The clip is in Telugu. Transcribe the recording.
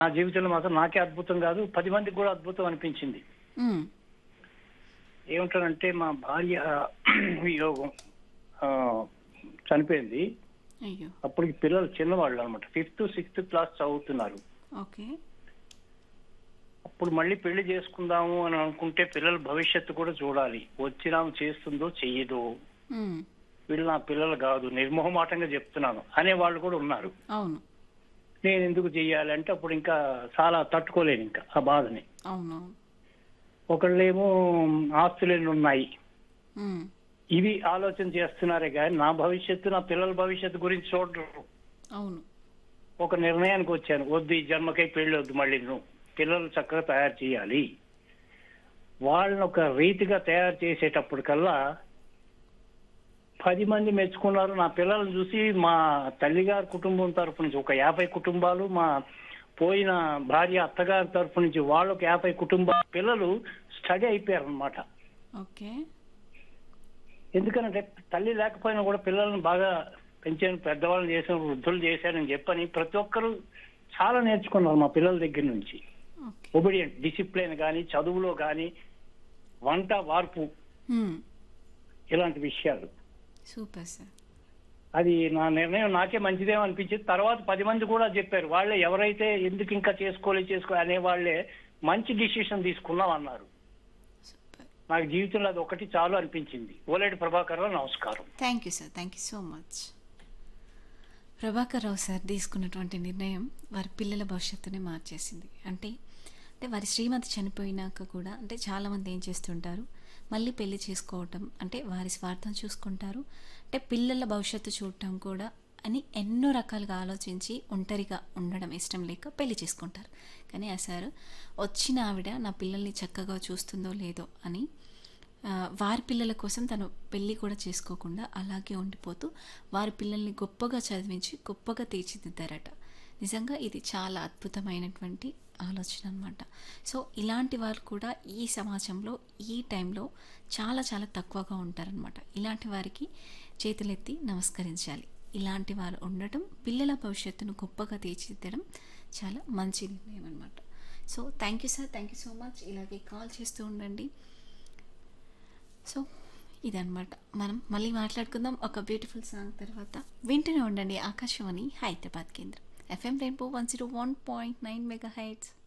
నా జీవితంలో మాత్రం నాకే అద్భుతం కాదు పది మందికి కూడా అద్భుతం అనిపించింది మ్మ్. ఏమంటారంటే మా భార్య యోగం ఆ, చనిపోయింది అయ్యో అప్పటికి పిల్లలు చిన్నవాళ్ళు అనమాట ఫిఫ్త్ సిక్స్త్ క్లాస్ చదువుతున్నారు ఓకే అప్పుడు మళ్ళీ పెళ్లి చేసుకుందాము అని అనుకుంటే పిల్లల భవిష్యత్తు కూడా చూడాలి వచ్చినాము చేస్తుందో చెయ్యదో మ్మ్. వీళ్ళు నా పిల్లలు కాదు నిర్మోహమాటంగా చెప్తున్నాను అనే వాళ్ళు కూడా ఉన్నారు అవును నేను ఎందుకు చెయ్యాలి అంటే అప్పుడు ఇంకా చాలా తట్టుకోలేను ఇంకా ఆ బాధని అవును ఒకళ్ళేమో ఆస్తులు ఎన్ని ఉన్నాయి మ్మ్. ఇవి ఆలోచన చేస్తున్నారే కానీ నా భవిష్యత్తు నా పిల్లల భవిష్యత్తు గురించి చూడరు అవును ఒక నిర్ణయానికి వచ్చాను వద్దు ఈ జన్మకై పెళ్లి వద్దు మళ్ళీ నువ్వు పిల్లలు చక్కగా తయారు చేయాలి వాళ్ళని ఒక రీతిగా తయారు చేసేటప్పటికల్లా పది మంది మెచ్చుకున్నారు నా పిల్లల్ని చూసి మా తల్లిగారి కుటుంబం తరపు నుంచి ఒక యాభై కుటుంబాలు మా పోయిన భార్య అత్తగారి తరపు నుంచి వాళ్ళొక యాభై కుటుంబాల పిల్లలు స్టడీ అయిపోయారు అనమాట ఓకే ఎందుకంటే తల్లి లేకపోయినా కూడా పిల్లల్ని బాగా పెంచాను పెద్దవాళ్ళని చేశాను వృద్ధులు చేశానని చెప్పని ప్రతి ఒక్కరు చాలా నేర్చుకున్నారు మా పిల్లల దగ్గర నుంచి ఓకే ఒబిడియంట్ డిసిప్లిన్ కానీ చదువులో కానీ వంట వార్పు మ్మ్. ఇలాంటి విషయాలు సూపర్ సార్ అది నా నిర్ణయం నాకే మంచిదేమో అనిపించింది తర్వాత పది మంది కూడా చెప్పారు వాళ్ళే ఎవరైతే ఎందుకు ఇంకా చేసుకోలే చేసుకో అనే వాళ్ళే మంచి డిసిషన్ తీసుకున్నాం అన్నారు సూపర్ నాకు జీవితంలో అది ఒకటి చాలు అనిపించింది ఓలేటి ప్రభాకర్ రావు నమస్కారం thank you sir thank you so much Prabhakar Rao sir తీసుకున్నటువంటి నిర్ణయం వారి పిల్లల భవిష్యత్తుని మార్చేసింది అంటే అంటే వారి శ్రీమతి చనిపోయినాక కూడా అంటే చాలామంది ఏం చేస్తుంటారు మళ్ళీ పెళ్లి చేసుకోవటం అంటే వారి స్వార్థం చూసుకుంటారు అంటే పిల్లల భవిష్యత్తు చూడటం కూడా అని ఎన్నో రకాలుగా ఆలోచించి ఒంటరిగా ఉండడం ఇష్టం లేక పెళ్లి చేసుకుంటారు కానీ ఆ సార్ వచ్చిన ఆవిడ నా పిల్లల్ని చక్కగా చూస్తుందో లేదో అని ఆ, వారి పిల్లల కోసం తను పెళ్ళి కూడా చేసుకోకుండా అలాగే ఉండిపోతూ వారి పిల్లల్ని గొప్పగా చదివించి గొప్పగా తీర్చిదిద్దారట నిజంగా ఇది చాలా అద్భుతమైనటువంటి ఆలోచన అనమాట సో ఇలాంటి వారు కూడా ఈ సమాజంలో ఈ టైంలో చాలా చాలా తక్కువగా ఉంటారనమాట ఇలాంటి వారికి చేతులెత్తి నమస్కరించాలి ఇలాంటి వారు ఉండటం పిల్లల భవిష్యత్తును గొప్పగా తీర్చిదిద్దడం చాలా మంచి నిర్ణయం అనమాట so thank you sir thank you so much ఇలాగే కాల్ చేస్తూ ఉండండి సో ఇదన్నమాట మనం మళ్ళీ మాట్లాడుకుందాం ఒక బ్యూటిఫుల్ సాంగ్ తర్వాత వింటూనే ఉండండి ఆకాశవాణి హైదరాబాద్ కేంద్రం FM rainbow one zero one point nine mega heights